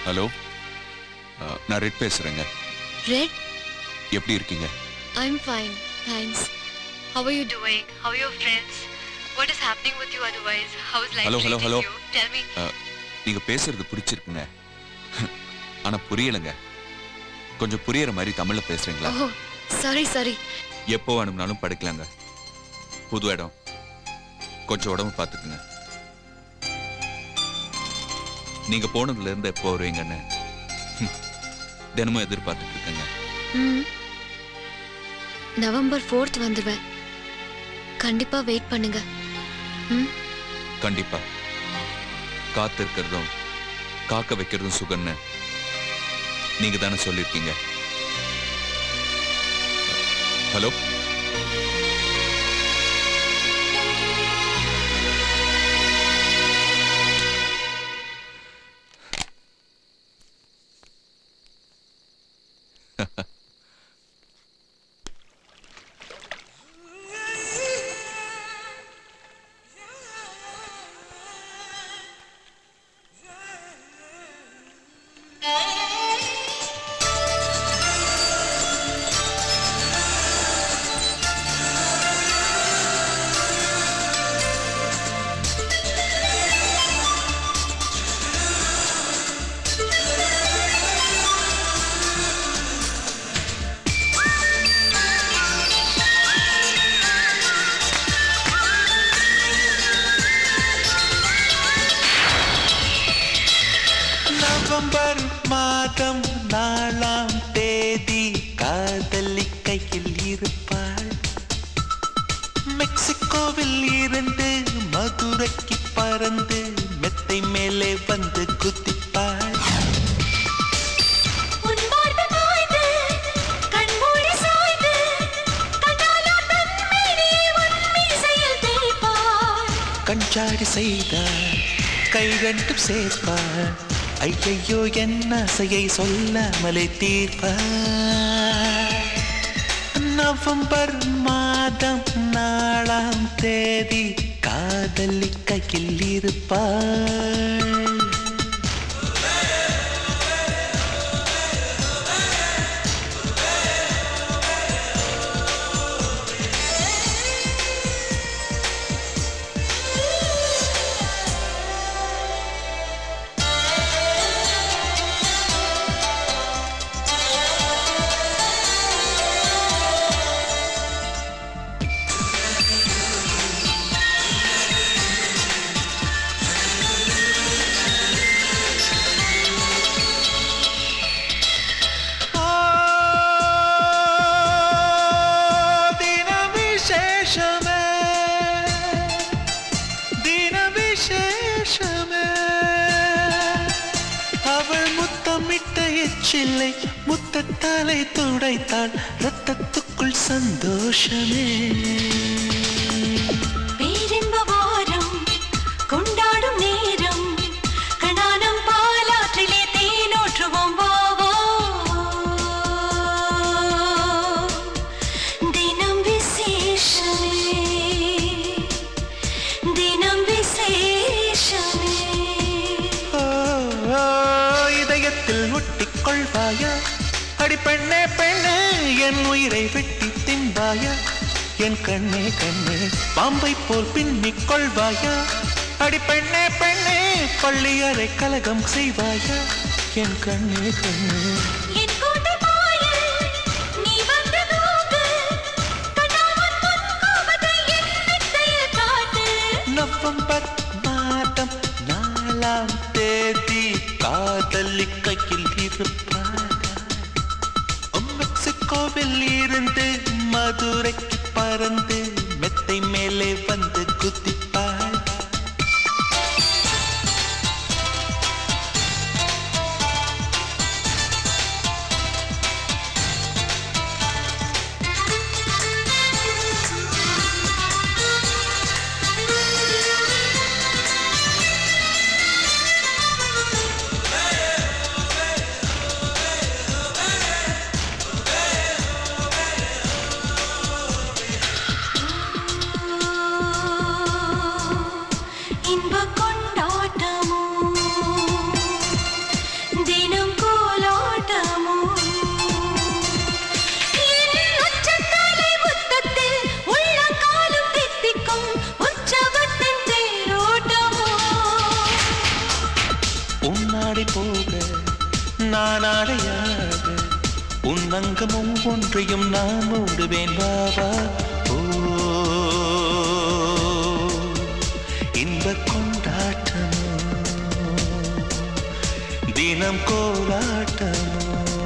Hello நான் red பேசுறேங்க ரெட் எப்படி இருக்கீங்க I'm fine thanks how are you doing how are your friends what is happening with you otherwise how is life Hello, hello, hello. Tell me ah, நீங்க பேசுறது பிடிச்சிருக்குங்க ஆனா புரியலைங்க கொஞ்சம் புரியற மாதிரி தமிழ்ல பேசுறீங்களா ஓ சாரி சாரி எப்போ வேணும்னாலும் படிக்கலாங்க புது இடம் கொஞ்சம் உடம்பு பார்த்துக்குங்க நீங்க போனதுல இருந்து எப்போ வருவீங்கன்னு ஹம், தினமும் எதிர்பார்த்துட்டு இருக்கேங்க ம் நவம்பர் ஃபோர்த் வந்துடுவேன் கண்டிப்பா வெயிட் பண்ணுங்க ம் கண்டிப்பா காத்து இருக்கிறதும் காக்க வைக்கிறதும் சுகன்னு நீங்க தானே சொல்லியிருக்கீங்க ஹலோ நவம்பர் மாதம் நாலாம் தேதி காதலி கையில் இருப்பாள் மெக்சிகோவில் இருந்து மதுரைக்கு பறந்து மெத்தை மேலே வந்து குதிப்பாள் கஞ்சாடி செய்தார் கை ரெண்டும் சேர்ப்பார் ஐயையோ என்ன ஆசையை சொல்லாமலே தீர்ப்பார் நவம்பர் மாதம் நாலாம் தேதி காதலி கையில் இருப்பாள் ஓ, தின விசேஷமே தின விசேஷமே அவள் முத்தமிட்ட எச்சில்லை முத்தத்தாலை துடைத்தாள் ரத்தத்துக்குள் சந்தோஷமே பேரின்ப வாரம் கொண்டாடும் நேரம் கணானம் பாலாற்றிலே தேனோற்றுவோம் வாவோ தினம் விசேஷமே தினம் விசேஷமே ஓ, ஓ, இதயத்தில் ஒட்டிக் கொள்வாயா அடி பெண்ணே பெண்ணே என் உயிரை வெட்டி தின்பாயா என் கண்ணே கண்ணே பாம்பை போல் பின்னிக் கொள்வாயா அடி பெண்ணே பெண்ணே பள்ளி அறை கலகம் செய்வாயா என் கண்ணே கண்ணே என் கூட்டு பாயல் நீ வந்து தூங்கு கண்ணாமன் முன் கோபத்தை என் நெத்தையில் காட்டு நவம்பர் மாதம் நாலாம் தேதி காதலி கையில் இருப்பாரா மெக்சிகோவில் இருந்து மதுரைக்கு பறந்து மெத்தை மேலே வந்து குதிப்பாள் ஓ பொன்னங்கமும் ஒன்றையும் நான் மூடுவேன் வாவா ஓ இன்ப கொண்டாட்டமோ தினம் கோலாட்டமோ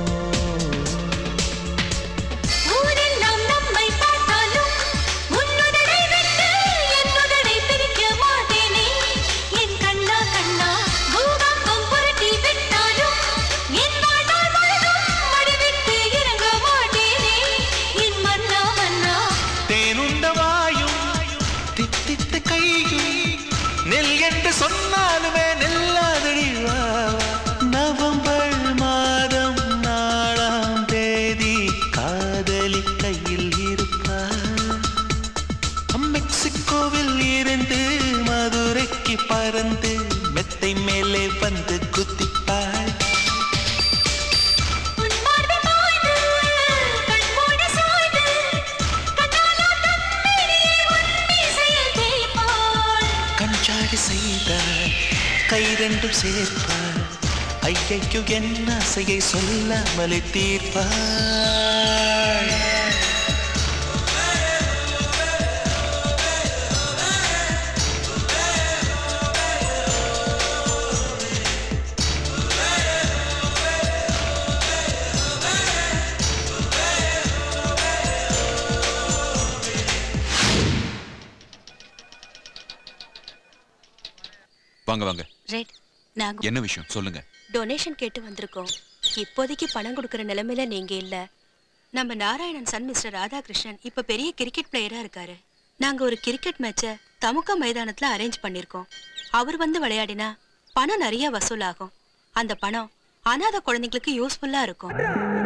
ஊரெல்லாம் நம்மை பார்த்தாலும் உன்னுதடை விட்டு என்னுதடை பிரிக்க மாட்டேனே என் கண்ணா கண்ணா பூகம்பம் புரட்டி விட்டாலும் என் வாழ்நாள் முழுதும் மடிவிட்டு இறங்க மாட்டேனே என் மன்னா மன்னா தேனுண்ட வாயும் தித்தித்த கையும் நெல் என்று சொன்னாலுமே நெல்லாதடி வா வா. நவம்பர் மாதம் நாலாம் தேதி காதலி கையில் இருப்பார் மெக்சிகோவில் இருந்து மதுரைக்கு பறந்து மெத்தை மேலே வந்து குத்திப்பாள் உன் மார்பை பாய்ந்து கண்மூடி சாய்ந்து கண்ணாலாட்டம் மேனியை உன் மீசையில் தேய்ப்பாள் கஞ்சாடி செய்தார் கை ரெண்டும் சேர்ப்பார் ஐயையோ என் ஆசையை சொல்லாமலே தீர்ப்பார் வாங்க வாங்க ரெட் நாங்க என்ன விஷயம் சொல்லுங்க டொனேஷன் கேட்டு வந்திருக்கோம் இப்போதைக்கு பணம் கொடுக்கற நிலைமையில நீங்க இல்ல நம்ம நாராயணன் சன் மிஸ்டர் ராதாகிருஷ்ணன் இப்ப பெரிய கிரிக்கெட் பிளேயரா இருக்காரு நாங்க ஒரு கிரிக்கெட் மேட்ச தமுக மைதானத்துல அரேஞ்ச் பண்ணிருக்கோம் அவர் வந்து விளையாடினா பணம் நிறைய வசூலாகும் அந்த பணம் அனாதை குழந்தைங்களுக்கு யூஸ்ஃபுல்லா இருக்கும்